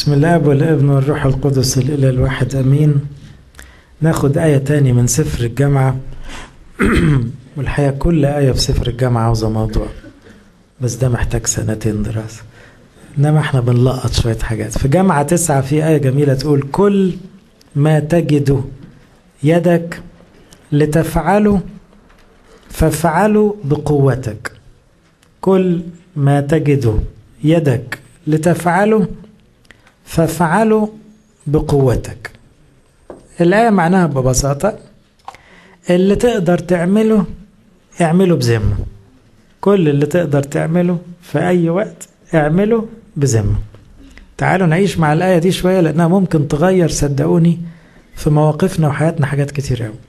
بسم الله والابن والروح القدس الإله الواحد أمين ناخد آية تاني من سفر الجامعة والحقيقة كل آية في سفر الجامعة عاوزة موضوع بس ده محتاج سنتين دراسة إنما احنا بنلقط شوية حاجات في جامعة تسعة في آية جميلة تقول كل ما تجد يدك لتفعله فافعله بقوتك كل ما تجد يدك لتفعله فافعله بقوتك الآية معناها ببساطة اللي تقدر تعمله اعمله بذمة كل اللي تقدر تعمله في أي وقت اعمله بذمة تعالوا نعيش مع الآية دي شوية لأنها ممكن تغير صدقوني في مواقفنا وحياتنا حاجات كتير أوي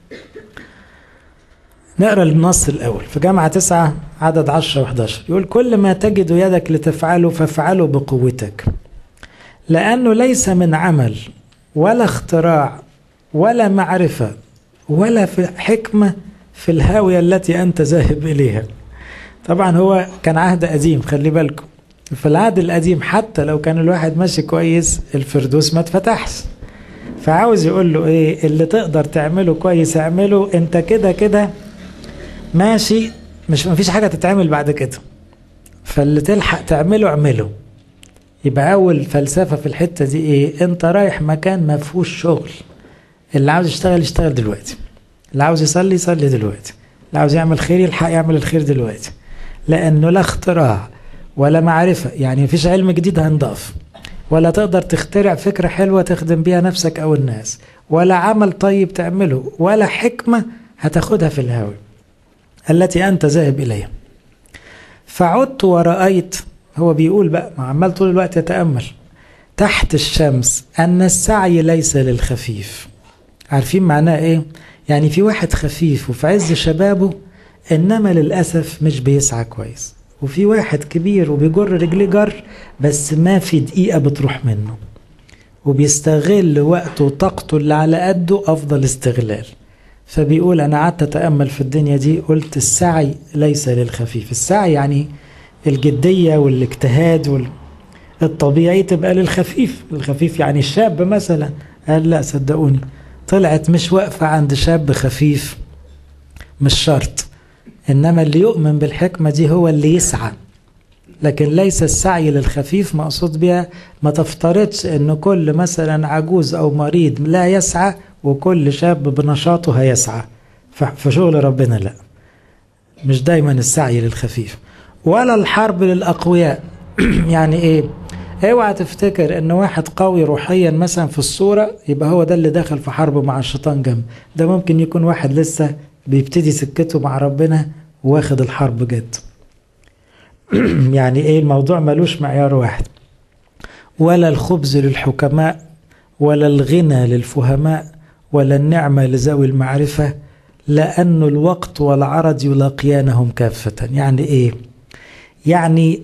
نقرا النص الأول في جامعة تسعة عدد عشرة وحداشر يقول كل ما تجد يدك لتفعله فافعله بقوتك لأنه ليس من عمل ولا اختراع ولا معرفة ولا في حكمة في الهاوية التي أنت ذاهب إليها طبعا هو كان عهد قديم خلي بالكم في العهد القديم حتى لو كان الواحد ماشي كويس الفردوس ما اتفتحش فعاوز يقول له ايه اللي تقدر تعمله كويس اعمله انت كده كده ماشي مش مفيش حاجة تتعمل بعد كده فاللي تلحق تعمله اعمله يبقى أول فلسفة في الحتة دي إيه؟ أنت رايح مكان ما فيهوش شغل اللي عاوز يشتغل يشتغل دلوقتي اللي عاوز يصلي يصلي دلوقتي اللي عاوز يعمل خير يلحق يعمل الخير دلوقتي لأنه لا اختراع ولا معرفة يعني مفيش علم جديد هنضاف ولا تقدر تخترع فكرة حلوة تخدم بيها نفسك أو الناس ولا عمل طيب تعمله ولا حكمة هتاخدها في الهاوي التي أنت ذاهب إليها فعدت ورأيت هو بيقول بقى ما عمال طول الوقت يتأمل تحت الشمس أن السعي ليس للخفيف عارفين معناه إيه؟ يعني في واحد خفيف وفي عز شبابه إنما للأسف مش بيسعى كويس وفي واحد كبير وبيجر رجليه جر بس ما في دقيقة بتروح منه وبيستغل وقته وطاقته اللي على قده أفضل استغلال فبيقول أنا قعدت أتأمل في الدنيا دي قلت السعي ليس للخفيف السعي يعني الجدية والاجتهاد وال... الطبيعي تبقى للخفيف الخفيف يعني الشاب مثلا قال لا صدقوني طلعت مش واقفة عند شاب خفيف مش شرط إنما اللي يؤمن بالحكمة دي هو اللي يسعى لكن ليس السعي للخفيف مقصود بها ما تفترضش ان كل مثلا عجوز او مريض لا يسعى وكل شاب بنشاطه هيسعى فشغل ربنا لا مش دايما السعي للخفيف ولا الحرب للأقوياء يعني إيه اوعى تفتكر ان واحد قوي روحيا مثلا في الصورة يبقى هو ده اللي داخل في حرب مع الشيطان جنب ده ممكن يكون واحد لسه بيبتدي سكته مع ربنا واخد الحرب جد يعني ايه الموضوع ملوش معيار واحد ولا الخبز للحكماء ولا الغنى للفهماء ولا النعمة لذوي المعرفة لأن الوقت والعرض يلاقيانهم كافة يعني ايه يعني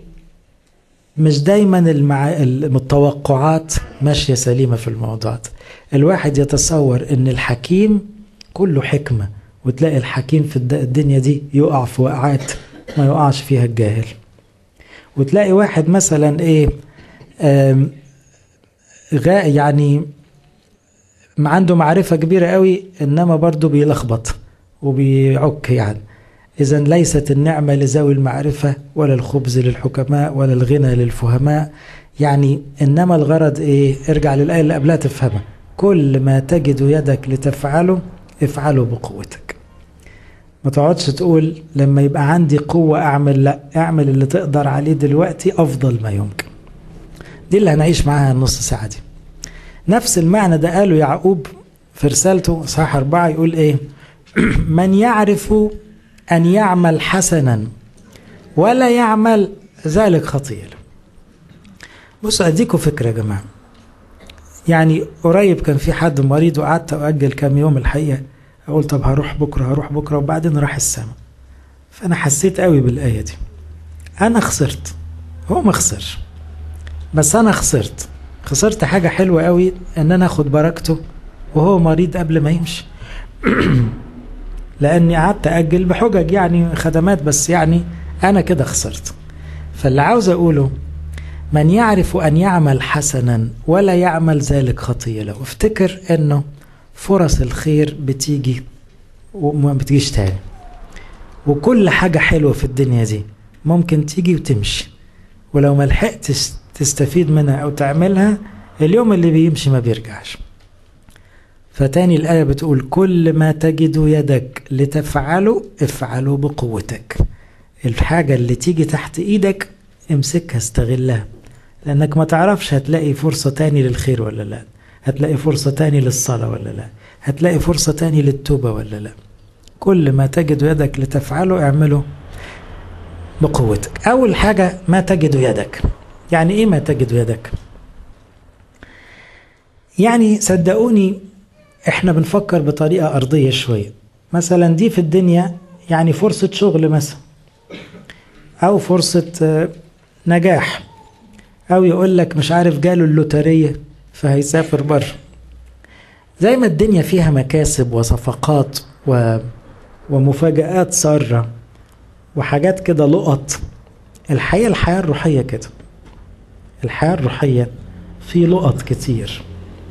مش دايما المع... التوقعات ماشية سليمة في الموضوعات الواحد يتصور ان الحكيم كله حكمة وتلاقي الحكيم في الدنيا دي يقع في وقعات ما يقعش فيها الجاهل وتلاقي واحد مثلا ايه غا يعني عنده معرفة كبيرة قوي انما برضه بيلخبط وبيعك يعني إذا ليست النعمة لذوي المعرفة ولا الخبز للحكماء ولا الغنى للفهماء يعني إنما الغرض إيه؟ ارجع للآية اللي قبلها تفهمها كل ما تجد يدك لتفعله افعله بقوتك ما تقعدش تقول لما يبقى عندي قوة أعمل لا اعمل اللي تقدر عليه دلوقتي أفضل ما يمكن دي اللي هنعيش معاها النص ساعة دي نفس المعنى ده قاله يعقوب في رسالته صح أربعة يقول إيه من يعرف أن يعمل حسنا ولا يعمل ذلك خطير بصوا أديكم فكرة يا جماعة يعني قريب كان في حد مريض وقعدت أؤجل كام يوم الحقيقة أقول طب هروح بكرة هروح بكرة وبعدين راح السما فأنا حسيت قوي بالآية دي أنا خسرت هو ما خسرش بس أنا خسرت خسرت حاجة حلوة قوي إن أنا أخد بركته وهو مريض قبل ما يمشي لاني قعدت اجل بحجج يعني خدمات بس يعني انا كده خسرت فاللي عاوز اقوله من يعرف أن يعمل حسنا ولا يعمل ذلك خطية له افتكر أنه فرص الخير بتيجي وما بتجيش تاني وكل حاجة حلوة في الدنيا دي ممكن تيجي وتمشي ولو ما لحقتش تستفيد منها أو تعملها اليوم اللي بيمشي ما بيرجعش فتاني الآية بتقول كل ما تجد يدك لتفعله افعله بقوتك الحاجة اللي تيجي تحت ايدك امسكها استغلها لانك ما تعرفش هتلاقي فرصة تاني للخير ولا لا هتلاقي فرصة تاني للصلاة ولا لا هتلاقي فرصة تاني للتوبة ولا لا كل ما تجد يدك لتفعله اعمله بقوتك اول حاجة ما تجد يدك يعني ايه ما تجد يدك يعني صدقوني احنا بنفكر بطريقة ارضية شوية مثلا دي في الدنيا يعني فرصة شغل مثلا او فرصة نجاح او يقول لك مش عارف جاله اللوترية فهيسافر بره زي ما الدنيا فيها مكاسب وصفقات و... ومفاجآت سارة وحاجات كده لقط الحقيقة الحياة الروحية كده الحياة الروحية في لقط كتير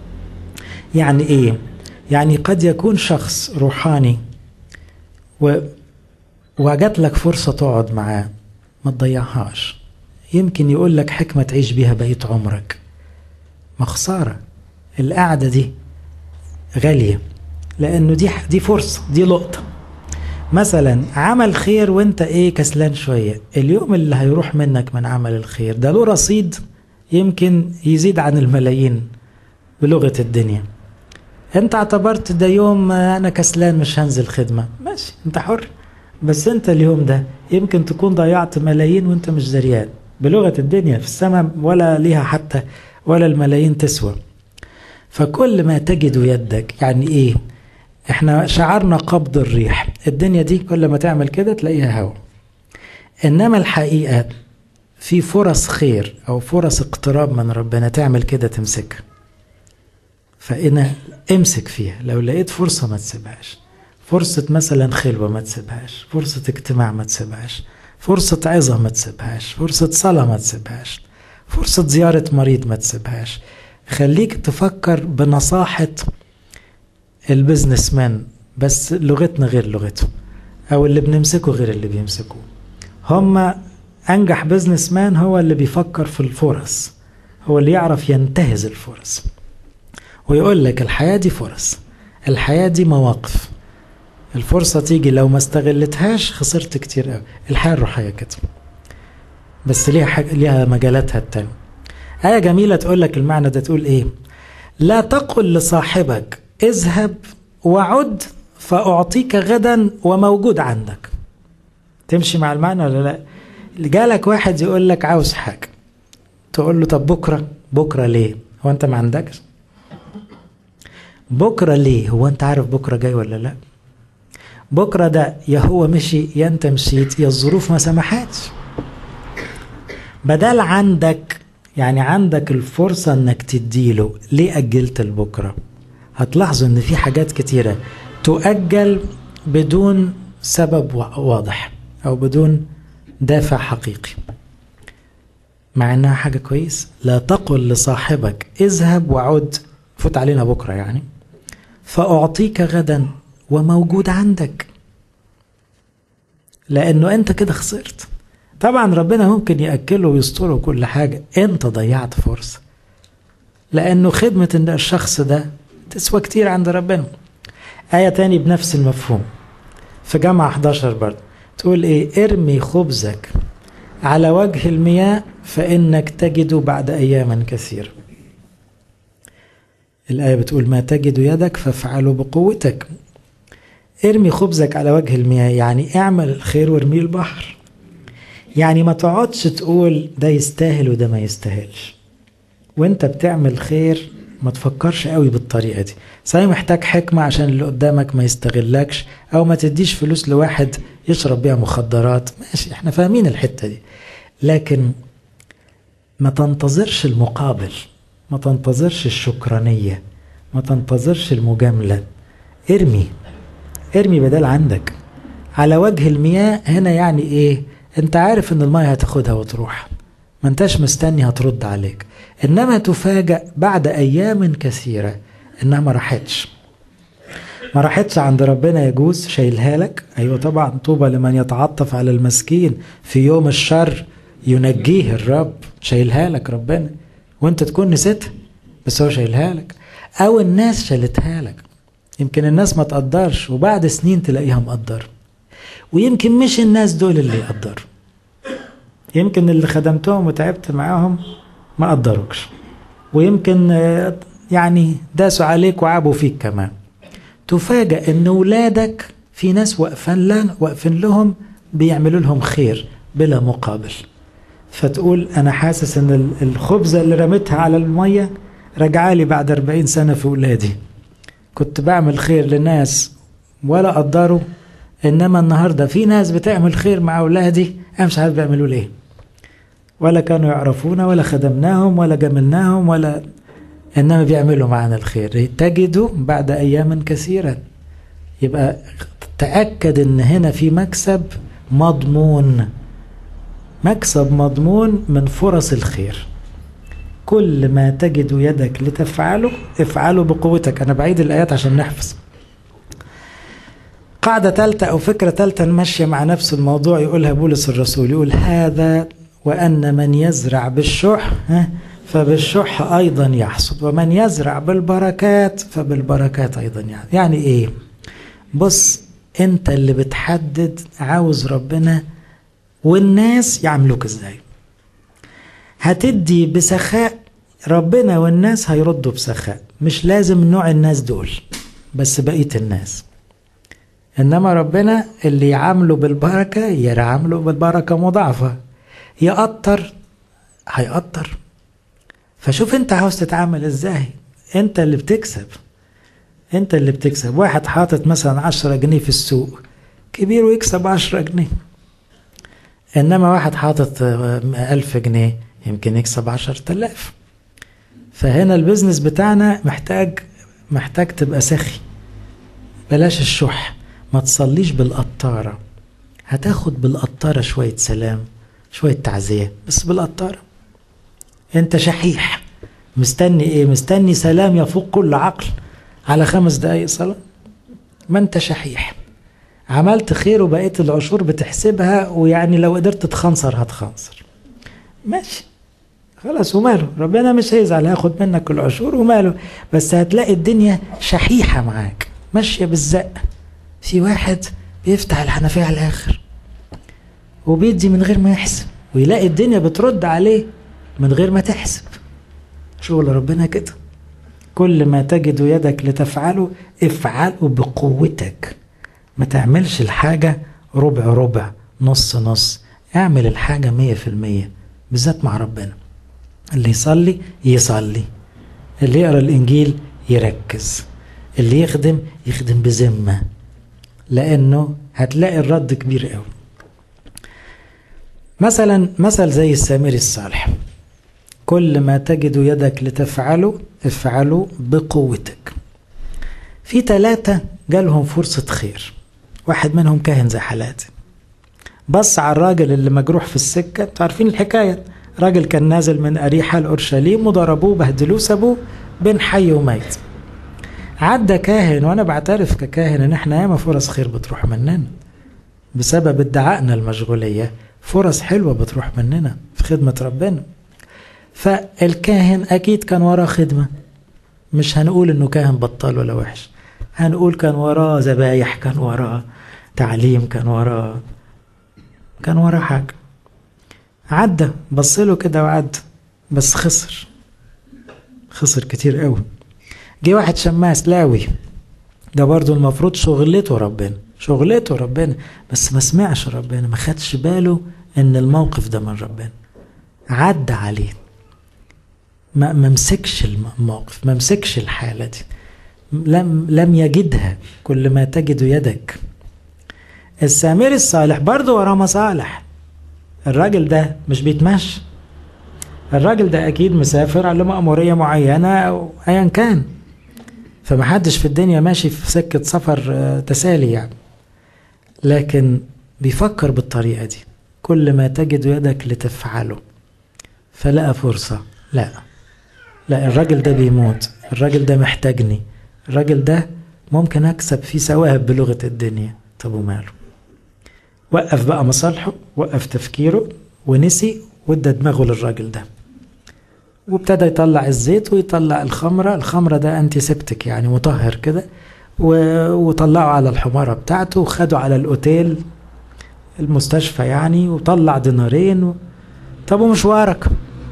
يعني ايه يعني قد يكون شخص روحاني و... وجات لك فرصة تقعد معاه ما تضيعهاش يمكن يقول لك حكمة تعيش بيها بقية عمرك ما خسارة القعدة دي غالية لأنه دي دي فرصة دي لقطة مثلا عمل خير وانت ايه كسلان شوية اليوم اللي هيروح منك من عمل الخير ده له رصيد يمكن يزيد عن الملايين بلغة الدنيا انت اعتبرت ده يوم انا كسلان مش هنزل خدمة ماشي انت حر بس انت اليوم ده يمكن تكون ضيعت ملايين وانت مش دريان بلغة الدنيا في السماء ولا ليها حتى ولا الملايين تسوى فكل ما تجد يدك يعني ايه احنا شعرنا قبض الريح الدنيا دي كل ما تعمل كده تلاقيها هوا انما الحقيقة في فرص خير او فرص اقتراب من ربنا تعمل كده تمسكها فانا امسك فيها لو لقيت فرصة ما تسيبهاش فرصة مثلا خلوة ما تسيبهاش فرصة اجتماع ما تسيبهاش فرصة عظة ما تسيبهاش فرصة صلاة ما تسيبهاش فرصة زيارة مريض ما تسيبهاش خليك تفكر بنصاحة البزنس مان بس لغتنا غير لغته او اللي بنمسكه غير اللي بيمسكوه هما انجح بزنس مان هو اللي بيفكر في الفرص هو اللي يعرف ينتهز الفرص ويقول لك الحياة دي فرص الحياة دي مواقف الفرصة تيجي لو ما استغلتهاش خسرت كتير قوي الحياة الروحية كده بس ليها حاجة ليها مجالاتها التانية آية جميلة تقول لك المعنى ده تقول إيه لا تقل لصاحبك اذهب وعد فأعطيك غدا وموجود عندك تمشي مع المعنى ولا لا جالك واحد يقول لك عاوز حاجة تقول له طب بكرة بكرة ليه هو أنت ما عندكش بكرة ليه هو أنت عارف بكرة جاي ولا لا بكرة ده يا هو مشي يا أنت مشيت يا الظروف ما سمحتش بدل عندك يعني عندك الفرصة انك تديله ليه أجلت لبكرة هتلاحظوا ان في حاجات كتيرة تؤجل بدون سبب واضح او بدون دافع حقيقي مع انها حاجة كويس لا تقل لصاحبك اذهب وعد فوت علينا بكرة يعني فأعطيك غدا وموجود عندك لأنه أنت كده خسرت طبعا ربنا ممكن يأكله ويستره كل حاجة أنت ضيعت فرصة لأنه خدمة إن الشخص ده تسوى كتير عند ربنا آية تاني بنفس المفهوم في جامعة 11 برضه تقول إيه ارمي خبزك على وجه المياه فإنك تجد بعد أيام كثيرة الآية بتقول ما تجد يدك فافعله بقوتك ارمي خبزك على وجه المياه يعني اعمل الخير وارميه البحر يعني ما تقعدش تقول ده يستاهل وده ما يستاهلش وانت بتعمل خير ما تفكرش قوي بالطريقة دي صحيح محتاج حكمة عشان اللي قدامك ما يستغلكش او ما تديش فلوس لواحد يشرب بيها مخدرات ماشي احنا فاهمين الحتة دي لكن ما تنتظرش المقابل ما تنتظرش الشكرانية ما تنتظرش المجاملة ارمي ارمي بدل عندك على وجه المياه هنا يعني ايه انت عارف ان المياه هتاخدها وتروح ما انتش مستني هترد عليك انما تفاجأ بعد ايام كثيرة انها ما راحتش ما راحتش عند ربنا يجوز شايلها لك ايوه طبعا طوبى لمن يتعطف على المسكين في يوم الشر ينجيه الرب شايلها لك ربنا وانت تكون نسيتها بس هو شايلها لك او الناس شالتها لك يمكن الناس ما تقدرش وبعد سنين تلاقيها مقدر ويمكن مش الناس دول اللي يقدروا يمكن اللي خدمتهم وتعبت معاهم ما قدروكش ويمكن يعني داسوا عليك وعابوا فيك كمان تفاجأ ان ولادك في ناس واقفين لن واقفين لهم بيعملوا لهم خير بلا مقابل فتقول انا حاسس ان الخبزه اللي رميتها على الميه رجعالي بعد 40 سنه في ولادي كنت بعمل خير لناس ولا قدروا انما النهارده في ناس بتعمل خير مع اولادي انا مش عارف بيعملوا ليه ولا كانوا يعرفونا ولا خدمناهم ولا جملناهم ولا انما بيعملوا معنا الخير تجدوا بعد ايام كثيره يبقى تاكد ان هنا في مكسب مضمون مكسب مضمون من فرص الخير كل ما تجد يدك لتفعله افعله بقوتك انا بعيد الايات عشان نحفظ قاعدة ثالثة أو فكرة ثالثة ماشية مع نفس الموضوع يقولها بولس الرسول يقول هذا وأن من يزرع بالشح فبالشح أيضا يحصد ومن يزرع بالبركات فبالبركات أيضا يعني يعني إيه بص أنت اللي بتحدد عاوز ربنا والناس يعملوك إزاي هتدي بسخاء ربنا والناس هيردوا بسخاء مش لازم نوع الناس دول بس بقية الناس إنما ربنا اللي يعامله بالبركة يعامله بالبركة مضاعفة يقطر هيقطر فشوف انت عاوز تتعامل ازاي انت اللي بتكسب انت اللي بتكسب واحد حاطط مثلا عشرة جنيه في السوق كبير ويكسب عشرة جنيه انما واحد حاطط ألف جنيه يمكن يكسب عشر تلاف فهنا البيزنس بتاعنا محتاج محتاج تبقى سخي بلاش الشح ما تصليش بالقطارة هتاخد بالقطارة شوية سلام شوية تعزية بس بالقطارة انت شحيح مستني ايه مستني سلام يفوق كل عقل على خمس دقايق صلاة ما انت شحيح عملت خير وبقيت العشور بتحسبها ويعني لو قدرت تخنصر هتخنصر ماشي خلاص وماله ربنا مش هيزعل هياخد منك العشور وماله بس هتلاقي الدنيا شحيحة معاك ماشية بالزق في واحد بيفتح الحنفية على الآخر وبيدي من غير ما يحسب ويلاقي الدنيا بترد عليه من غير ما تحسب شغل ربنا كده كل ما تجد يدك لتفعله افعله بقوتك ما تعملش الحاجة ربع ربع نص نص اعمل الحاجة مية في المية بالذات مع ربنا اللي يصلي يصلي اللي يقرأ الإنجيل يركز اللي يخدم يخدم بذمة لأنه هتلاقي الرد كبير قوي مثلا مثل زي السامري الصالح كل ما تجد يدك لتفعله افعله بقوتك في ثلاثة جالهم فرصة خير واحد منهم كاهن زي حالاتي بص على الراجل اللي مجروح في السكة انتوا عارفين الحكاية راجل كان نازل من أريحة لأورشليم وضربوه بهدلوه سابوه بين حي وميت عدى كاهن وانا بعترف ككاهن ان احنا ياما فرص خير بتروح مننا بسبب ادعائنا المشغولية فرص حلوة بتروح مننا في خدمة ربنا فالكاهن أكيد كان وراه خدمة مش هنقول إنه كاهن بطال ولا وحش هنقول كان وراه ذبايح كان وراه تعليم كان وراه كان وراه حاجة عدى بص له كده وعدى بس خسر خسر كتير قوي جه واحد شماس لاوي ده برضو المفروض شغلته ربنا شغلته ربنا بس ما سمعش ربنا ما خدش باله ان الموقف ده من ربنا عدى عليه ما مسكش الموقف ما مسكش الحالة دي لم لم يجدها كل ما تجد يدك السامري الصالح برضه وراه مصالح الراجل ده مش بيتمشى الراجل ده اكيد مسافر على مأمورية معينة او ايا كان فمحدش في الدنيا ماشي في سكة سفر تسالي يعني لكن بيفكر بالطريقة دي كل ما تجد يدك لتفعله فلقى فرصة لا لا الراجل ده بيموت الراجل ده محتاجني الراجل ده ممكن أكسب فيه ثواب بلغة الدنيا طب وماله وقف بقى مصالحه وقف تفكيره ونسي وادى دماغه للراجل ده وابتدى يطلع الزيت ويطلع الخمرة الخمرة ده انتي سبتك يعني مطهر كده وطلعوا على الحمارة بتاعته وخدوا على الأوتيل المستشفى يعني وطلع دينارين و... طب ومشوارك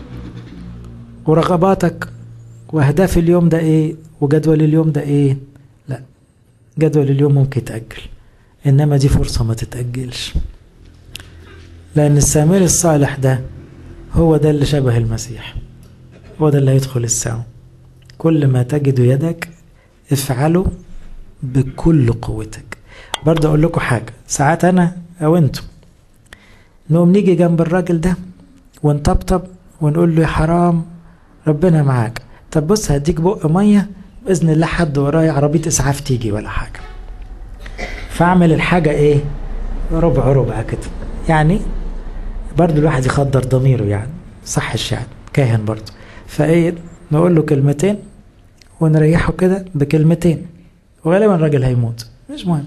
ورغباتك وأهداف اليوم ده إيه وجدول اليوم ده إيه لا جدول اليوم ممكن يتأجل إنما دي فرصة ما تتأجلش لأن السامري الصالح ده هو ده اللي شبه المسيح هو ده اللي هيدخل السماء كل ما تجد يدك افعله بكل قوتك برضه اقول لكم حاجه ساعات انا او انتم نقوم نيجي جنب الراجل ده ونطبطب ونقول له يا حرام ربنا معاك طب بص هديك بق ميه باذن الله حد ورايا عربيه اسعاف تيجي ولا حاجه فاعمل الحاجه ايه ربع ربع كده يعني برضه الواحد يخدر ضميره يعني صحش يعني كاهن برضه فايه نقول له كلمتين ونريحه كده بكلمتين وغالبا الراجل هيموت مش مهم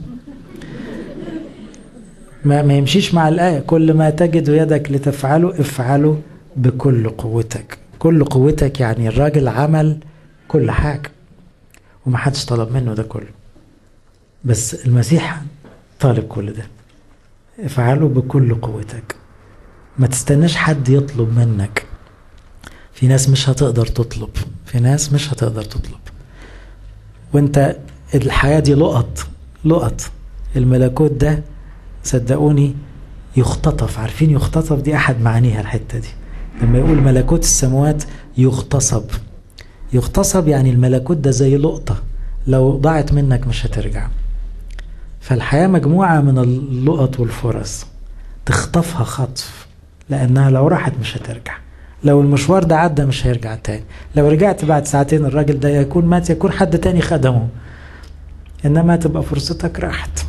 ما, ما يمشيش مع الآية كل ما تجد يدك لتفعله افعله بكل قوتك كل قوتك يعني الراجل عمل كل حاجة وما حدش طلب منه ده كله بس المسيح طالب كل ده افعله بكل قوتك ما تستناش حد يطلب منك في ناس مش هتقدر تطلب في ناس مش هتقدر تطلب وانت الحياة دي لقط لقط الملكوت ده صدقوني يختطف عارفين يختطف دي أحد معانيها الحتة دي لما يقول ملكوت السماوات يغتصب يغتصب يعني الملكوت ده زي لقطة لو ضاعت منك مش هترجع فالحياة مجموعة من اللقط والفرص تخطفها خطف لأنها لو راحت مش هترجع لو المشوار ده عدى مش هيرجع تاني لو رجعت بعد ساعتين الراجل ده يكون مات يكون حد تاني خدمه انما تبقى فرصتك راحت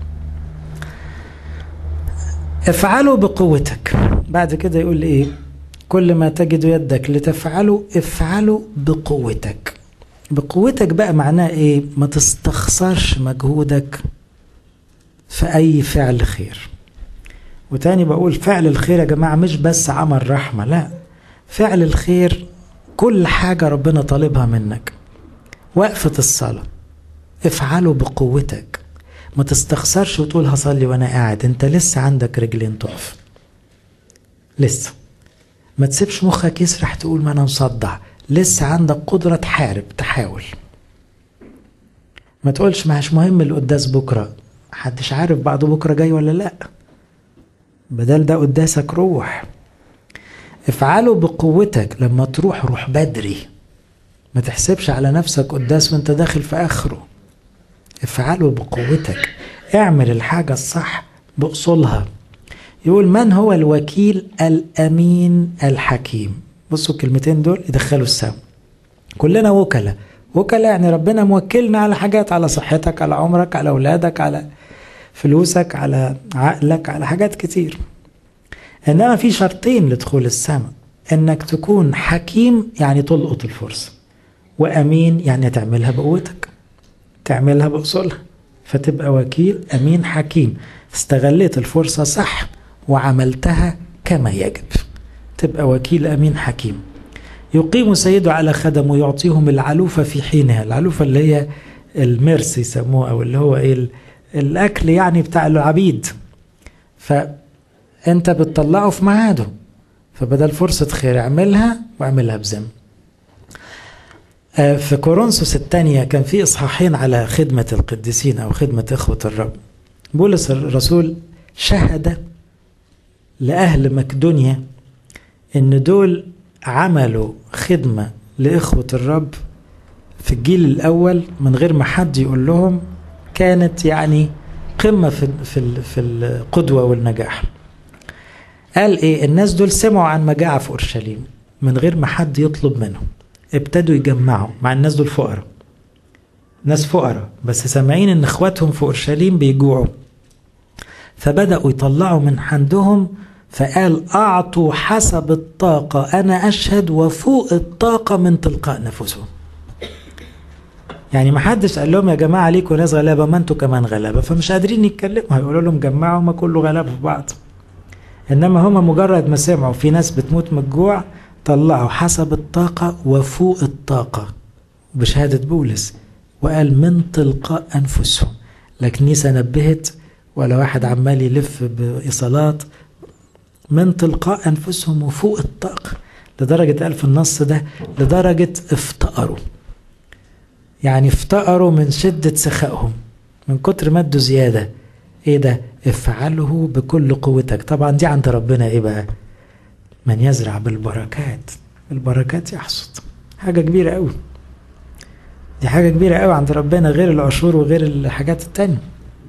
افعله بقوتك بعد كده يقول ايه كل ما تجد يدك لتفعله افعله بقوتك بقوتك بقى معناه ايه ما تستخسرش مجهودك في اي فعل خير وتاني بقول فعل الخير يا جماعة مش بس عمل رحمة لا فعل الخير كل حاجة ربنا طالبها منك وقفة الصلاة افعله بقوتك ما تستخسرش وتقول هصلي وانا قاعد انت لسه عندك رجلين تقف لسه ما تسيبش مخك يسرح تقول ما انا مصدع لسه عندك قدرة تحارب تحاول ما تقولش مش مهم القداس بكرة محدش عارف بعد بكرة جاي ولا لا بدل ده قداسك روح افعله بقوتك لما تروح روح بدري ما تحسبش على نفسك قداس وانت داخل في اخره افعله بقوتك اعمل الحاجة الصح بأصولها يقول من هو الوكيل الأمين الحكيم بصوا الكلمتين دول يدخلوا السما كلنا وكلاء وكلاء يعني ربنا موكلنا على حاجات على صحتك على عمرك على أولادك على فلوسك على عقلك على حاجات كتير إنما في شرطين لدخول السماء إنك تكون حكيم يعني تلقط الفرصة وأمين يعني تعملها بقوتك تعملها بأصولها فتبقى وكيل أمين حكيم استغليت الفرصة صح وعملتها كما يجب تبقى وكيل أمين حكيم يقيم سيده على خدمه يعطيهم العلوفة في حينها العلوفة اللي هي المرس يسموه أو اللي هو إيه الأكل يعني بتاع العبيد فأنت بتطلعه في ميعاده فبدل فرصة خير اعملها واعملها بذمة في كورنثوس الثانية كان في إصحاحين على خدمة القديسين أو خدمة إخوة الرب بولس الرسول شهد لأهل مقدونيا إن دول عملوا خدمة لإخوة الرب في الجيل الأول من غير ما حد يقول لهم كانت يعني قمة في في في القدوة والنجاح. قال إيه الناس دول سمعوا عن مجاعة في أورشليم من غير ما حد يطلب منهم. ابتدوا يجمعوا مع الناس دول فقراء. ناس فقراء بس سامعين إن إخواتهم في أورشليم بيجوعوا. فبدأوا يطلعوا من عندهم فقال أعطوا حسب الطاقة أنا أشهد وفوق الطاقة من تلقاء نفسهم يعني ما حدش قال لهم يا جماعة ليكوا ناس غلابة ما انتوا كمان غلابة فمش قادرين يتكلموا هيقولوا لهم جمعوا ما كله غلابة في بعض إنما هما مجرد ما سمعوا في ناس بتموت من الجوع طلعوا حسب الطاقة وفوق الطاقة بشهادة بولس وقال من تلقاء أنفسهم لا كنيسة نبهت ولا واحد عمال يلف بإيصالات من تلقاء أنفسهم وفوق الطاقة لدرجة قال في النص ده لدرجة افتقروا يعني افتقروا من شدة سخائهم من كتر ما ادوا زيادة ايه ده افعله بكل قوتك طبعا دي عند ربنا ايه بقى من يزرع بالبركات البركات يحصد حاجة كبيرة قوي دي حاجة كبيرة قوي عند ربنا غير العشور وغير الحاجات التانية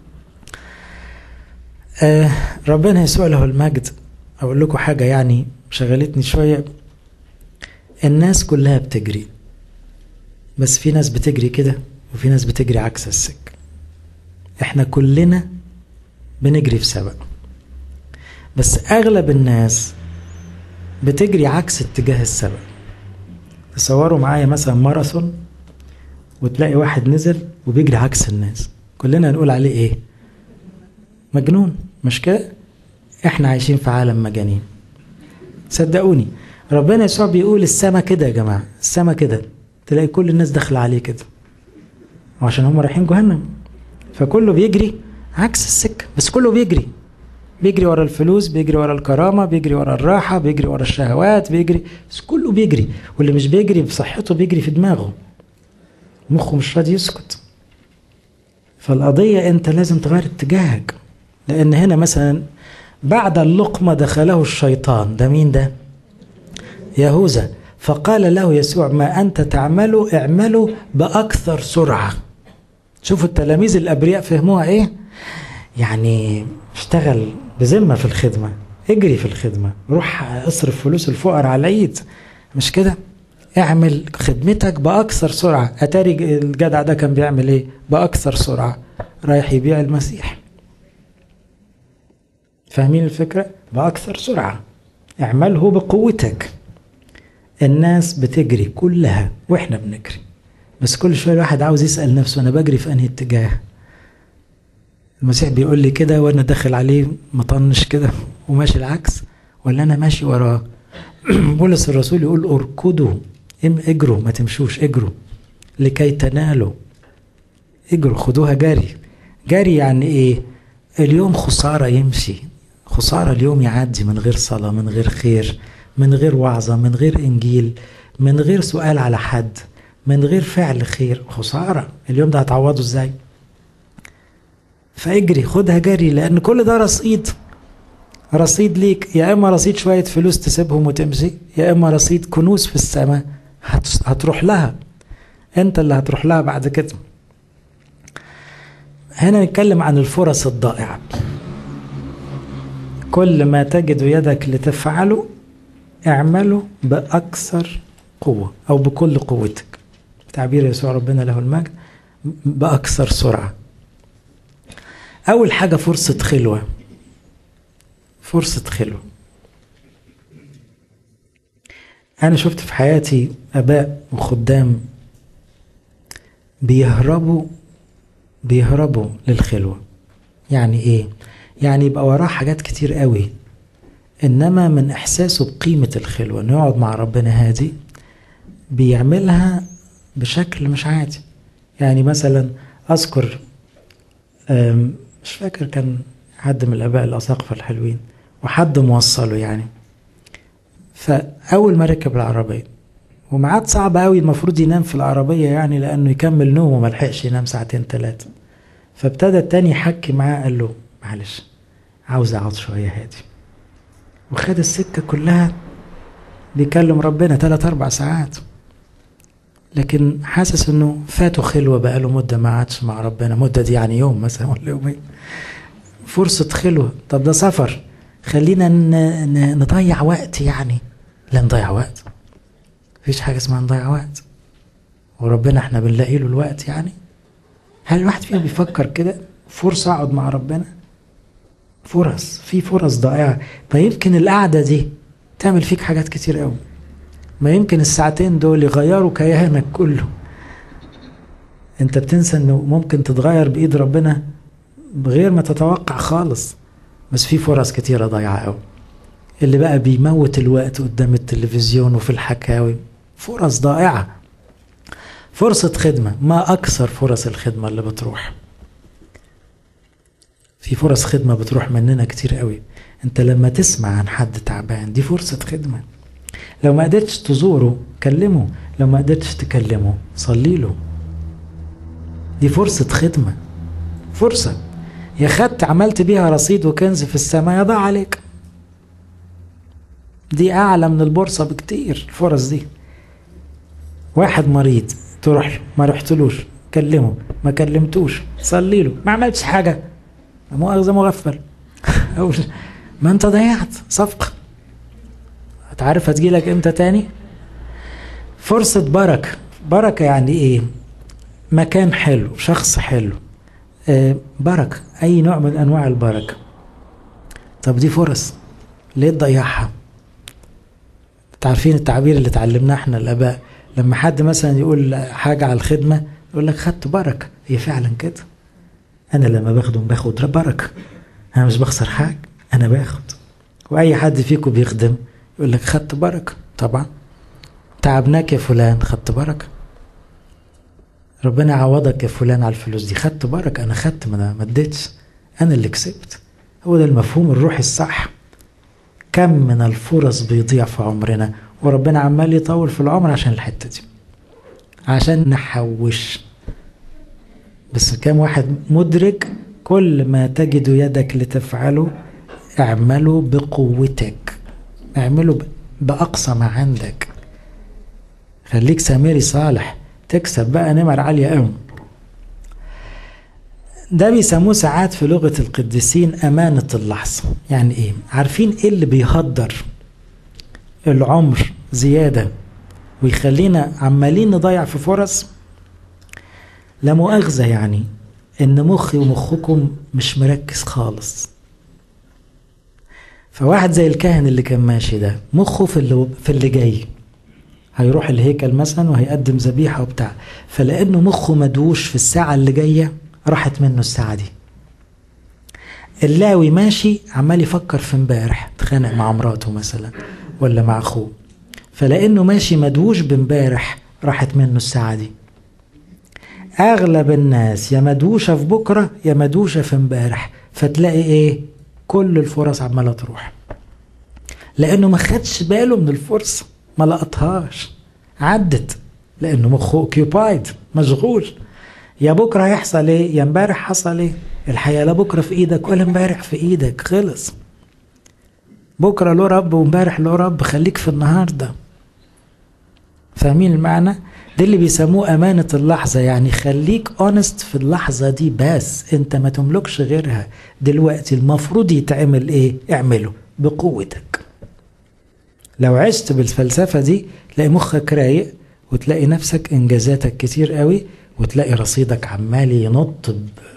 آه ربنا يسوع له المجد أقول لكم حاجة يعني شغلتني شوية الناس كلها بتجري بس في ناس بتجري كده وفي ناس بتجري عكس السك احنا كلنا بنجري في سبق بس اغلب الناس بتجري عكس اتجاه السبق تصوروا معايا مثلا ماراثون وتلاقي واحد نزل وبيجري عكس الناس كلنا نقول عليه ايه مجنون مش كده احنا عايشين في عالم مجانين صدقوني ربنا يسوع بيقول السما كده يا جماعه السما كده تلاقي كل الناس داخله عليه كده وعشان هم رايحين جهنم فكله بيجري عكس السكه بس كله بيجري بيجري ورا الفلوس بيجري ورا الكرامه بيجري ورا الراحه بيجري ورا الشهوات بيجري بس كله بيجري واللي مش بيجري بصحته بيجري في دماغه مخه مش راضي يسكت فالقضيه انت لازم تغير اتجاهك لان هنا مثلا بعد اللقمه دخله الشيطان ده مين ده يهوذا فقال له يسوع ما أنت تعمله اعمله بأكثر سرعة شوفوا التلاميذ الأبرياء فهموها إيه يعني اشتغل بذمة في الخدمة اجري في الخدمة روح اصرف فلوس الفقراء على العيد مش كده اعمل خدمتك بأكثر سرعة أتاري الجدع ده كان بيعمل إيه بأكثر سرعة رايح يبيع المسيح فاهمين الفكرة بأكثر سرعة اعمله بقوتك الناس بتجري كلها واحنا بنجري بس كل شويه الواحد عاوز يسال نفسه انا بجري في انهي اتجاه المسيح بيقول لي كده وانا داخل عليه مطنش كده وماشي العكس ولا انا ماشي وراه بولس الرسول يقول اركضوا اجروا ما تمشوش اجروا لكي تنالوا اجروا خدوها جري جري يعني ايه اليوم خساره يمشي خساره اليوم يعدي من غير صلاه من غير خير من غير وعظة من غير إنجيل من غير سؤال على حد من غير فعل خير خسارة اليوم ده هتعوضه ازاي فاجري خدها جري لأن كل ده رصيد رصيد ليك يا إما رصيد شوية فلوس تسيبهم وتمشي يا إما رصيد كنوز في السماء هتروح لها أنت اللي هتروح لها بعد كده هنا نتكلم عن الفرص الضائعة كل ما تجد يدك لتفعله اعمله بأكثر قوة أو بكل قوتك تعبير يسوع ربنا له المجد بأكثر سرعة أول حاجة فرصة خلوة فرصة خلوة أنا شفت في حياتي آباء وخدام بيهربوا بيهربوا للخلوة يعني إيه؟ يعني يبقى وراه حاجات كتير قوي انما من احساسه بقيمه الخلوه انه يقعد مع ربنا هادي بيعملها بشكل مش عادي يعني مثلا اذكر مش فاكر كان حد من الاباء الاساقفه الحلوين وحد موصله يعني فاول ما ركب العربيه ومعاد صعب قوي المفروض ينام في العربيه يعني لانه يكمل نومه ما لحقش ينام ساعتين ثلاثه فابتدى التاني يحكي معاه قال له معلش عاوز اقعد شويه هادي وخد السكة كلها بيكلم ربنا ثلاث أربع ساعات لكن حاسس انه فاته خلوة بقاله مدة ما عادش مع ربنا مدة دي يعني يوم مثلا ولا يومين فرصة خلوة طب ده سفر خلينا نضيع وقت يعني لا نضيع وقت مفيش حاجة اسمها نضيع وقت وربنا احنا بنلاقي له الوقت يعني هل الواحد فينا بيفكر كده فرصة اقعد مع ربنا فرص في فرص ضائعة ما يمكن القعدة دي تعمل فيك حاجات كتير قوي ما يمكن الساعتين دول يغيروا كيانك كله انت بتنسى انه ممكن تتغير بايد ربنا بغير ما تتوقع خالص بس في فرص كتيرة ضايعة قوي اللي بقى بيموت الوقت قدام التلفزيون وفي الحكاوي فرص ضائعة فرصة خدمة ما أكثر فرص الخدمة اللي بتروح في فرص خدمة بتروح مننا كتير قوي انت لما تسمع عن حد تعبان دي فرصة خدمة لو ما قدرتش تزوره كلمه لو ما قدرتش تكلمه صلي له دي فرصة خدمة فرصة يا خدت عملت بيها رصيد وكنز في السماء يضاع عليك دي أعلى من البورصة بكتير الفرص دي واحد مريض تروح له ما رحتلوش كلمه ما كلمتوش صلي له ما عملتش حاجة مؤاخذة مغفل أقول ما أنت ضيعت صفقة هتعرف هتجيلك إمتى تاني فرصة بركة بركة يعني إيه مكان حلو شخص حلو آه بركة أي نوع من أنواع البركة طب دي فرص ليه تضيعها تعرفين التعبير اللي اتعلمناه احنا الآباء لما حد مثلا يقول حاجة على الخدمة يقول لك خدت بركة هي فعلا كده أنا لما باخده باخد بركة أنا مش بخسر حاجة أنا باخد وأي حد فيكم بيخدم يقول لك خدت بركة طبعا تعبناك يا فلان خدت بركة ربنا عوضك يا فلان على الفلوس دي خدت بركة أنا خدت ما ما اديتش أنا اللي كسبت هو ده المفهوم الروحي الصح كم من الفرص بيضيع في عمرنا وربنا عمال يطول في العمر عشان الحتة دي عشان نحوش بس كم واحد مدرك كل ما تجد يدك لتفعله اعمله بقوتك اعمله بأقصى ما عندك خليك سامري صالح تكسب بقى نمر عالية قوي ده بيسموه ساعات في لغة القديسين أمانة اللحظة يعني إيه عارفين إيه اللي بيهدر العمر زيادة ويخلينا عمالين نضيع في فرص لا مؤاخذة يعني إن مخي ومخكم مش مركز خالص فواحد زي الكاهن اللي كان ماشي ده مخه في اللي, في اللي جاي هيروح الهيكل مثلا وهيقدم ذبيحة وبتاع فلأنه مخه مدوش في الساعة اللي جاية راحت منه الساعة دي اللاوي ماشي عمال يفكر في امبارح اتخانق مع مراته مثلا ولا مع اخوه فلانه ماشي مدوش بامبارح راحت منه الساعة دي اغلب الناس يا مدوشة في بكرة يا مدوشة في امبارح فتلاقي ايه كل الفرص عمالة تروح لانه ما خدش باله من الفرصة ما لقطهاش عدت لانه مخه اوكيوبايد مشغول يا بكره هيحصل ايه يا امبارح حصل ايه الحياه لا بكره في ايدك ولا امبارح في ايدك خلص بكره له رب وامبارح له رب خليك في النهارده فاهمين المعنى ده اللي بيسموه أمانة اللحظة يعني خليك اونست في اللحظة دي بس انت ما تملكش غيرها دلوقتي المفروض يتعمل ايه اعمله بقوتك لو عشت بالفلسفة دي تلاقي مخك رايق وتلاقي نفسك انجازاتك كتير قوي وتلاقي رصيدك عمال ينط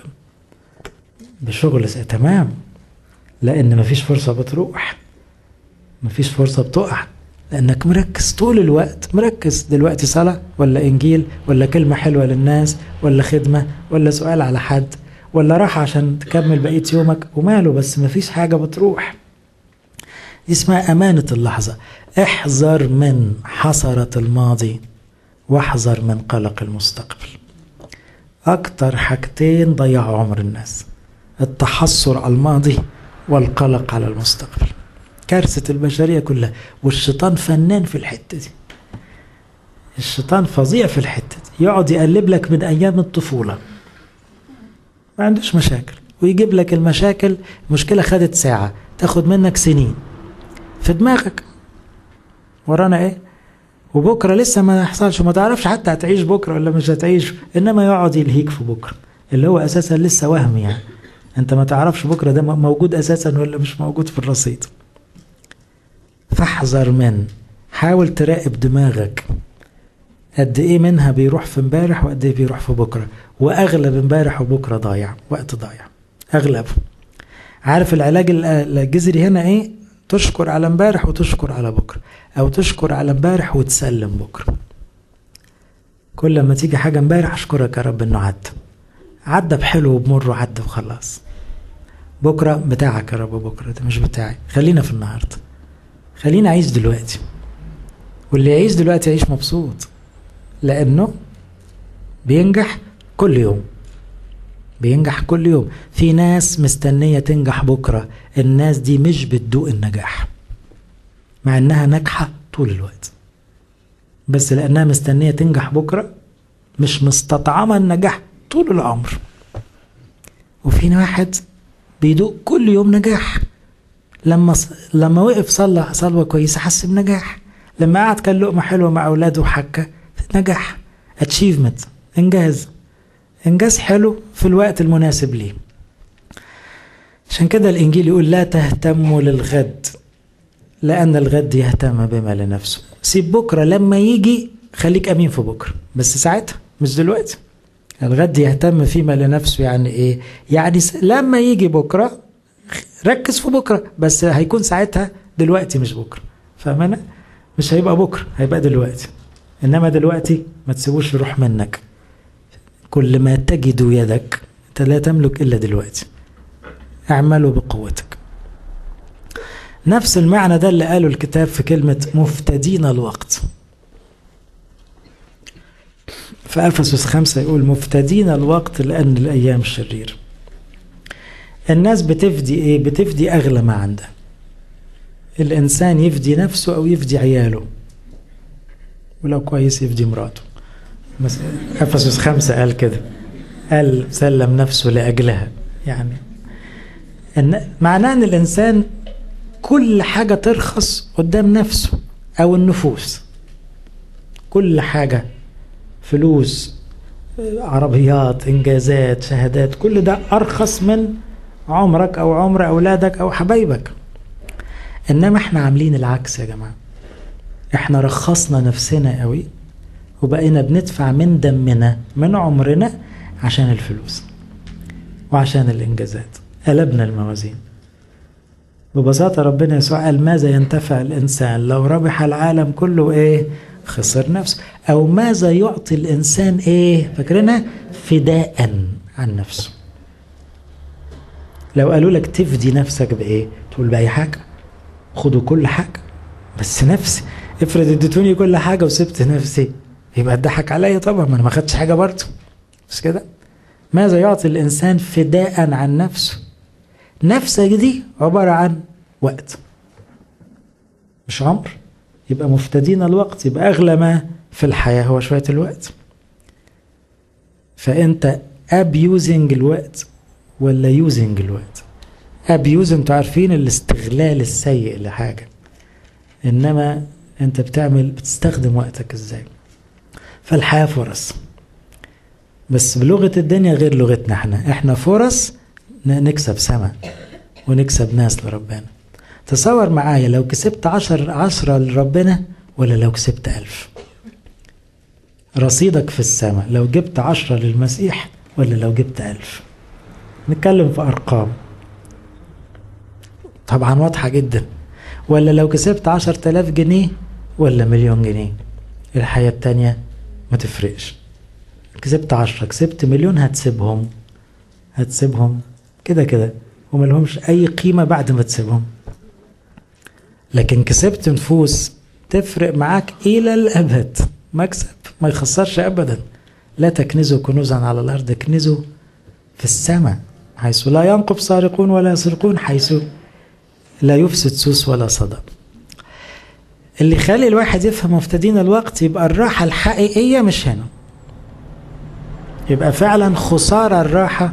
بشغل تمام لان مفيش فرصة بتروح مفيش فرصة بتقع لانك مركز طول الوقت مركز دلوقتي صلاة ولا انجيل ولا كلمة حلوة للناس ولا خدمة ولا سؤال على حد ولا راحة عشان تكمل بقية يومك وماله بس مفيش حاجة بتروح دي اسمها أمانة اللحظة احذر من حسرة الماضي واحذر من قلق المستقبل أكتر حاجتين ضيعوا عمر الناس التحسر على الماضي والقلق على المستقبل كارثة البشرية كلها والشيطان فنان في الحتة دي الشيطان فظيع في الحتة دي يقعد يقلب لك من أيام الطفولة ما عندوش مشاكل ويجيب لك المشاكل مشكلة خدت ساعة تاخد منك سنين في دماغك ورانا ايه وبكره لسه ما يحصلش وما تعرفش حتى هتعيش بكره ولا مش هتعيش انما يقعد يلهيك في بكره اللي هو اساسا لسه وهم يعني انت ما تعرفش بكره ده موجود اساسا ولا مش موجود في الرصيد فاحذر من حاول تراقب دماغك قد ايه منها بيروح في امبارح وقد ايه بيروح في بكره واغلب امبارح وبكره ضايع وقت ضايع اغلبه عارف العلاج الجذري هنا ايه تشكر على امبارح وتشكر على بكره او تشكر على امبارح وتسلم بكره كل ما تيجي حاجه امبارح اشكرك يا رب انه عدى عدى بحلو وبمر وعدى وخلاص بكره بتاعك يا رب بكره ده مش بتاعي خلينا في النهارده خلينا اعيش دلوقتي واللي يعيش دلوقتي يعيش مبسوط لانه بينجح كل يوم بينجح كل يوم في ناس مستنيه تنجح بكره الناس دي مش بتدوق النجاح مع انها ناجحه طول الوقت بس لانها مستنيه تنجح بكره مش مستطعمه النجاح طول العمر وفي واحد بيدوق كل يوم نجاح لما لما وقف صلى صلوه كويسه حس بنجاح لما قعد كان لقمه حلوه مع اولاده وحكى نجاح اتشيفمنت انجاز انجاز حلو في الوقت المناسب ليه عشان كده الانجيل يقول لا تهتموا للغد لان الغد يهتم بما لنفسه سيب بكره لما يجي خليك امين في بكره بس ساعتها مش دلوقتي الغد يهتم فيما لنفسه يعني ايه يعني لما يجي بكره ركز في بكره بس هيكون ساعتها دلوقتي مش بكره فاهمنا مش هيبقى بكره هيبقى دلوقتي انما دلوقتي ما تسيبوش يروح منك كل ما تجد يدك انت لا تملك الا دلوقتي اعملوا بقوتك نفس المعنى ده اللي قاله الكتاب في كلمة مفتدين الوقت في أفسس خمسة يقول مفتدين الوقت لأن الأيام شرير الناس بتفدي إيه؟ بتفدي أغلى ما عندها الإنسان يفدي نفسه أو يفدي عياله ولو كويس يفدي مراته أفسس خمسة قال كده قال سلم نفسه لأجلها يعني إن معناه أن الإنسان كل حاجة ترخص قدام نفسه أو النفوس كل حاجة فلوس عربيات إنجازات شهادات كل ده أرخص من عمرك أو عمر أولادك أو حبايبك إنما إحنا عاملين العكس يا جماعة إحنا رخصنا نفسنا قوي وبقينا بندفع من دمنا من عمرنا عشان الفلوس وعشان الإنجازات قلبنا الموازين ببساطة ربنا يسوع قال ماذا ينتفع الإنسان لو ربح العالم كله إيه خسر نفسه أو ماذا يعطي الإنسان إيه فاكرينها فداء عن نفسه لو قالوا لك تفدي نفسك بإيه تقول بأي حاجة خدوا كل حاجة بس نفسي افرض اديتوني كل حاجة وسبت نفسي يبقى اتضحك عليا طبعا ما انا ما خدتش حاجة برضه مش كده ماذا يعطي الإنسان فداء عن نفسه نفسك دي عبارة عن وقت مش عمر يبقى مفتدين الوقت يبقى أغلى ما في الحياة هو شوية الوقت فأنت أبيوزنج الوقت ولا يوزنج الوقت أبيوز انتوا عارفين الاستغلال السيء لحاجة إنما أنت بتعمل بتستخدم وقتك إزاي فالحياة فرص بس بلغة الدنيا غير لغتنا احنا احنا فرص نكسب سما ونكسب ناس لربنا تصور معايا لو كسبت عشر عشرة لربنا ولا لو كسبت ألف رصيدك في السماء لو جبت عشرة للمسيح ولا لو جبت ألف نتكلم في أرقام طبعا واضحة جدا ولا لو كسبت عشر تلاف جنيه ولا مليون جنيه الحياة التانية ما تفرقش كسبت عشرة كسبت مليون هتسيبهم هتسيبهم كده كده وملهمش أي قيمة بعد ما تسيبهم لكن كسبت نفوس تفرق معاك إلى الأبد مكسب ما يخسرش أبدا لا تكنزوا كنوزا على الأرض اكنزوا في السماء حيث لا ينقب سارقون ولا يسرقون حيث لا يفسد سوس ولا صدى اللي يخلي الواحد يفهم مفتدين الوقت يبقى الراحة الحقيقية مش هنا يبقى فعلا خسارة الراحة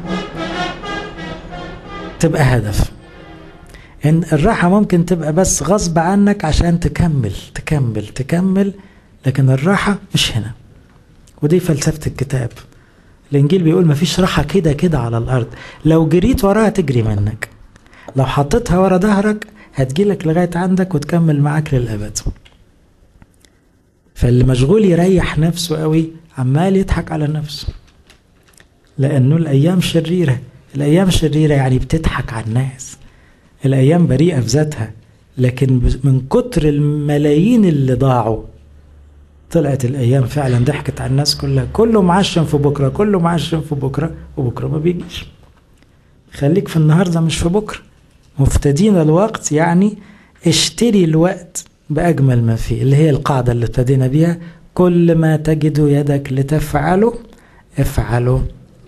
تبقى هدف ان الراحة ممكن تبقى بس غصب عنك عشان تكمل تكمل تكمل لكن الراحة مش هنا ودي فلسفة الكتاب الانجيل بيقول مفيش راحة كده كده على الارض لو جريت وراها تجري منك لو حطيتها ورا ظهرك هتجيلك لغاية عندك وتكمل معاك للأبد فاللي مشغول يريح نفسه قوي عمال يضحك على نفسه لأنه الأيام شريرة الأيام شريرة يعني بتضحك على الناس الأيام بريئة في ذاتها لكن من كتر الملايين اللي ضاعوا طلعت الأيام فعلا ضحكت على الناس كلها كله معشم في بكرة كله معشم في بكرة وبكرة ما بيجيش خليك في النهاردة مش في بكرة مفتدين الوقت يعني اشتري الوقت بأجمل ما فيه اللي هي القاعدة اللي ابتدينا بيها كل ما تجد يدك لتفعله افعله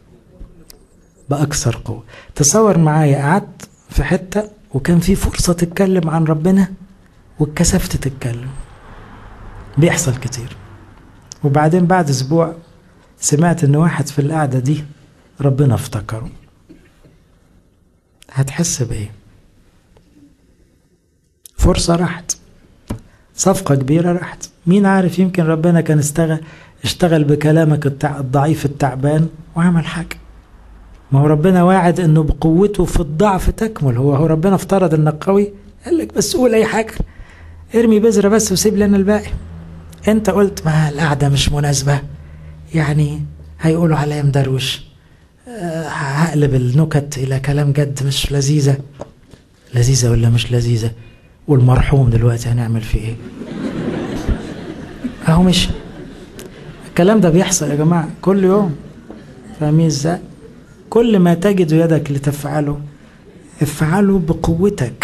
بأكثر قوة تصور معايا قعدت في حتة وكان في فرصة تتكلم عن ربنا واتكسفت تتكلم بيحصل كتير وبعدين بعد اسبوع سمعت ان واحد في القعدة دي ربنا افتكره هتحس بايه فرصة راحت صفقة كبيرة راحت مين عارف يمكن ربنا كان اشتغل اشتغل بكلامك الضعيف التعبان وعمل حاجة ما هو ربنا واعد انه بقوته في الضعف تكمل هو هو ربنا افترض انك قوي قال لك بس قول اي حاجة ارمي بذرة بس وسيب لنا الباقي انت قلت ما القعدة مش مناسبة يعني هيقولوا عليا مدروش أه هقلب النكت الى كلام جد مش لذيذة لذيذة ولا مش لذيذة والمرحوم دلوقتي هنعمل فيه ايه اهو مش الكلام ده بيحصل يا جماعة كل يوم فاهمين ازاي كل ما تجد يدك لتفعله افعله بقوتك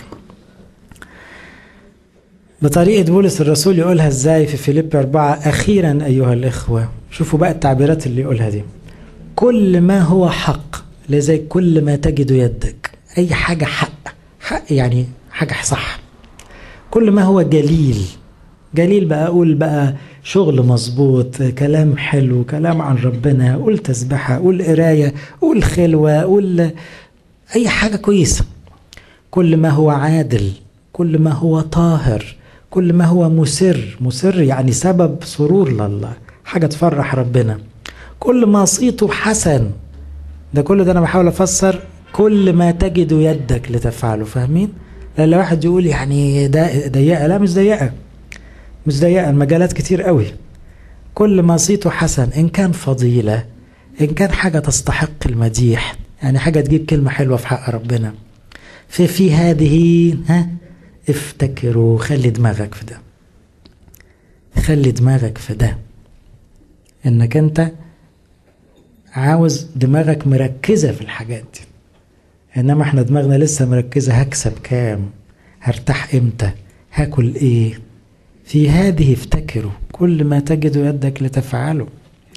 بطريقة بولس الرسول يقولها ازاي في فيليب أربعة أخيرا أيها الإخوة شوفوا بقى التعبيرات اللي يقولها دي كل ما هو حق لذي كل ما تجد يدك أي حاجة حق حق يعني حاجة صح كل ما هو جليل جليل بقى أقول بقى شغل مظبوط كلام حلو كلام عن ربنا قول تسبحة قول قراية قول خلوة قول أي حاجة كويسة كل ما هو عادل كل ما هو طاهر كل ما هو مسر مسر يعني سبب سرور لله حاجة تفرح ربنا كل ما صيته حسن ده كل ده أنا بحاول أفسر كل ما تجد يدك لتفعله فاهمين؟ لأن واحد يقول يعني ده ضيقة لا مش ضيقة مش ضيقة المجالات كتير قوي كل ما صيته حسن إن كان فضيلة إن كان حاجة تستحق المديح يعني حاجة تجيب كلمة حلوة في حق ربنا في في هذه ها افتكروا خلي دماغك في ده خلي دماغك في ده انك انت عاوز دماغك مركزة في الحاجات دي انما احنا دماغنا لسه مركزة هكسب كام هرتاح امتى هاكل ايه في هذه افتكروا كل ما تجد يدك لتفعله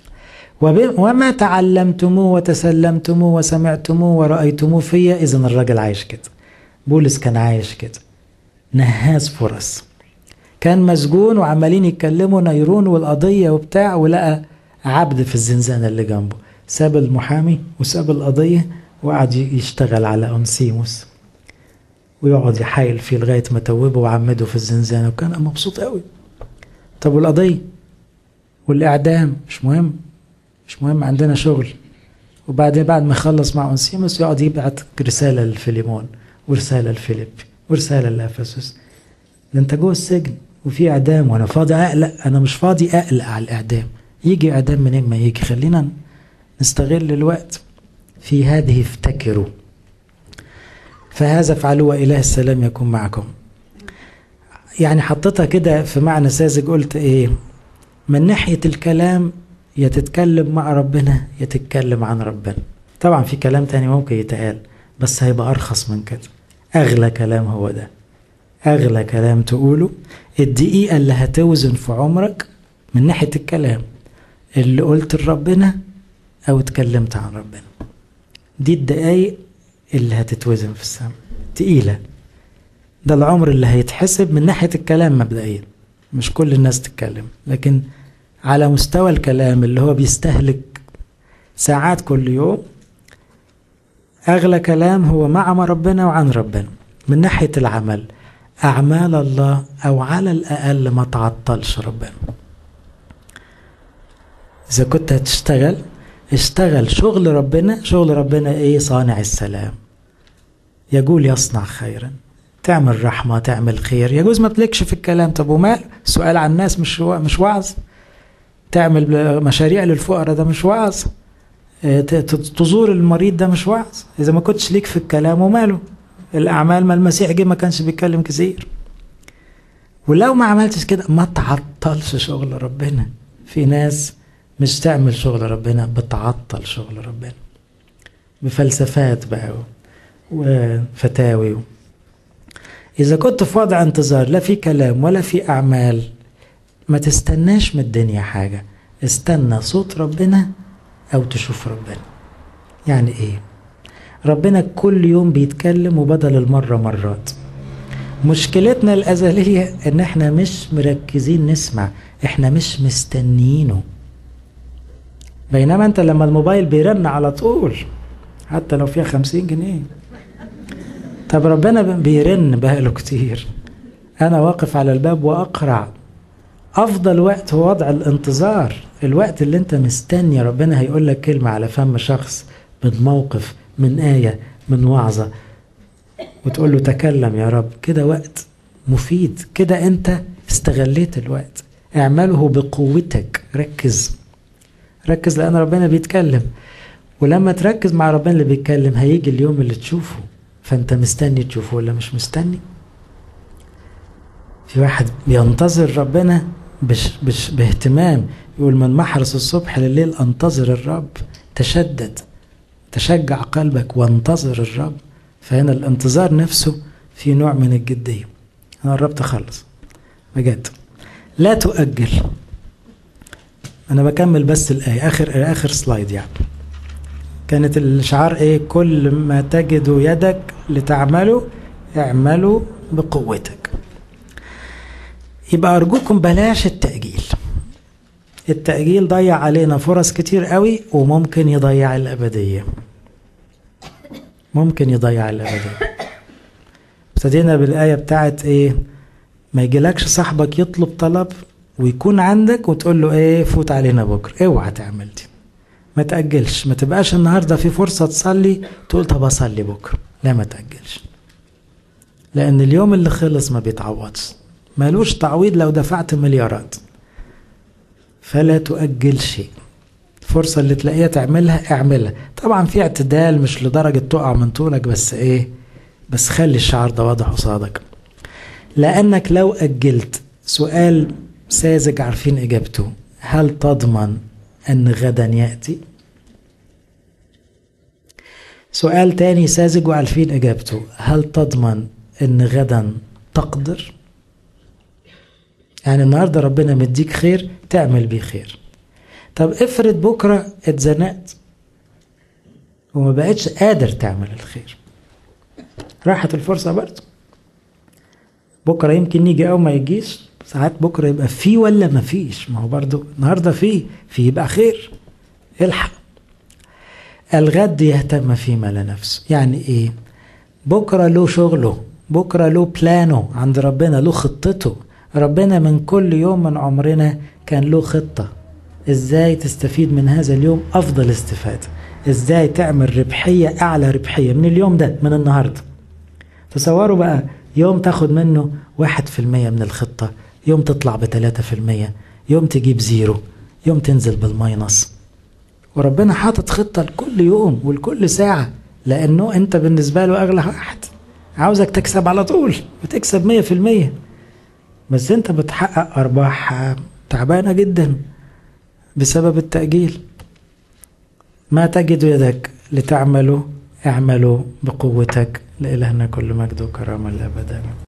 وما تعلمتموه وتسلمتموه وسمعتموه ورأيتموه فيا إذا الراجل عايش كده بولس كان عايش كده نهاز فرص كان مسجون وعمالين يتكلموا نيرون والقضية وبتاع ولقى عبد في الزنزانة اللي جنبه ساب المحامي وساب القضية وقعد يشتغل على أنسيموس ويقعد يحايل فيه لغاية ما توبه وعمده في الزنزانة وكان مبسوط قوي طب والقضية والإعدام مش مهم مش مهم عندنا شغل وبعدين بعد ما يخلص مع أنسيموس يقعد يبعت رسالة لفيليمون ورسالة لفيليب ورسالة لأفسس ده أنت جوه السجن وفي إعدام وأنا فاضي أقلق أنا مش فاضي أقلق على الإعدام يجي إعدام منين ما يجي خلينا نستغل الوقت في هذه افتكروا فهذا افعلوا وإله السلام يكون معكم يعني حطيتها كده في معنى ساذج قلت ايه من ناحية الكلام يا تتكلم مع ربنا يا تتكلم عن ربنا طبعا في كلام تاني ممكن يتقال بس هيبقى أرخص من كده أغلى كلام هو ده أغلى كلام تقوله الدقيقة اللي هتوزن في عمرك من ناحية الكلام اللي قلت لربنا أو اتكلمت عن ربنا دي الدقايق اللي هتتوزن في السماء تقيلة ده العمر اللي هيتحسب من ناحية الكلام مبدئيا مش كل الناس تتكلم لكن على مستوى الكلام اللي هو بيستهلك ساعات كل يوم أغلى كلام هو مع ربنا وعن ربنا من ناحية العمل أعمال الله أو على الأقل ما تعطلش ربنا إذا كنت هتشتغل اشتغل شغل ربنا شغل ربنا ايه صانع السلام يقول يصنع خيرا تعمل رحمة تعمل خير يجوز ما تلكش في الكلام طب ومال سؤال عن الناس مش مش وعظ تعمل مشاريع للفقراء ده مش وعظ تزور المريض ده مش وعظ اذا ما كنتش ليك في الكلام وماله الأعمال ما المسيح جه ما كانش بيتكلم كثير ولو ما عملتش كده ما تعطلش شغل ربنا في ناس مش تعمل شغل ربنا بتعطل شغل ربنا بفلسفات بقى وفتاوي إذا كنت في وضع انتظار لا في كلام ولا في أعمال ما تستناش من الدنيا حاجة استنى صوت ربنا أو تشوف ربنا يعني إيه ربنا كل يوم بيتكلم وبدل المرة مرات مشكلتنا الأزلية إن إحنا مش مركزين نسمع إحنا مش مستنيينه بينما أنت لما الموبايل بيرن على طول حتى لو فيها خمسين جنيه طب ربنا بيرن بقاله كتير أنا واقف على الباب وأقرع أفضل وقت هو وضع الانتظار الوقت اللي أنت مستني ربنا هيقول لك كلمة على فم شخص من موقف من آية من وعظة وتقول له تكلم يا رب كده وقت مفيد كده أنت استغليت الوقت اعمله بقوتك ركز ركز لأن ربنا بيتكلم ولما تركز مع ربنا اللي بيتكلم هيجي اليوم اللي تشوفه فأنت مستني تشوفه ولا مش مستني في واحد بينتظر ربنا بش بش باهتمام يقول من محرس الصبح لليل انتظر الرب تشدد تشجع قلبك وانتظر الرب فهنا الانتظار نفسه في نوع من الجدية أنا قربت أخلص بجد لا تؤجل أنا بكمل بس الآية آخر آخر سلايد يعني كانت الشعار إيه كل ما تجد يدك لتعمله اعمله بقوتك يبقى أرجوكم بلاش التأجيل التأجيل ضيع علينا فرص كتير قوي وممكن يضيع الأبدية ممكن يضيع الأبدية ابتدينا بالآية بتاعت إيه ما يجيلكش صاحبك يطلب طلب ويكون عندك وتقول له إيه فوت علينا بكرة اوعى تعمل دي ما تأجلش ما تبقاش النهاردة في فرصة تصلي تقول طب أصلي بكرة لا ما تأجلش لأن اليوم اللي خلص ما بيتعوضش ملوش تعويض لو دفعت مليارات فلا تؤجل شيء الفرصة اللي تلاقيها تعملها اعملها طبعا في اعتدال مش لدرجة تقع من طولك بس ايه بس خلي الشعر ده واضح قصادك لأنك لو أجلت سؤال ساذج عارفين إجابته هل تضمن أن غدا يأتي سؤال تاني ساذج وعارفين إجابته هل تضمن أن غدا تقدر يعني النهاردة ربنا مديك خير تعمل بيه خير طب افرض بكرة اتزنقت وما بقتش قادر تعمل الخير راحت الفرصة برضه بكرة يمكن يجي أو ما يجيش ساعات بكرة يبقى فيه ولا ما فيش ما هو برضه النهاردة فيه فيه يبقى خير الحق الغد يهتم فيما لنفسه يعني ايه بكرة له شغله بكرة له بلانه عند ربنا له خطته ربنا من كل يوم من عمرنا كان له خطة ازاي تستفيد من هذا اليوم افضل استفادة ازاي تعمل ربحية اعلى ربحية من اليوم ده من النهاردة تصوروا بقى يوم تاخد منه واحد في المية من الخطة يوم تطلع بتلاتة في المية يوم تجيب زيرو يوم تنزل بالماينس وربنا حاطط خطة لكل يوم ولكل ساعة لأنه أنت بالنسبة له أغلى واحد عاوزك تكسب على طول وتكسب مية في المية بس أنت بتحقق أرباح تعبانة جدا بسبب التأجيل ما تجد يدك لتعمله اعمله بقوتك لإلهنا كل مجد وكرامة لأبدا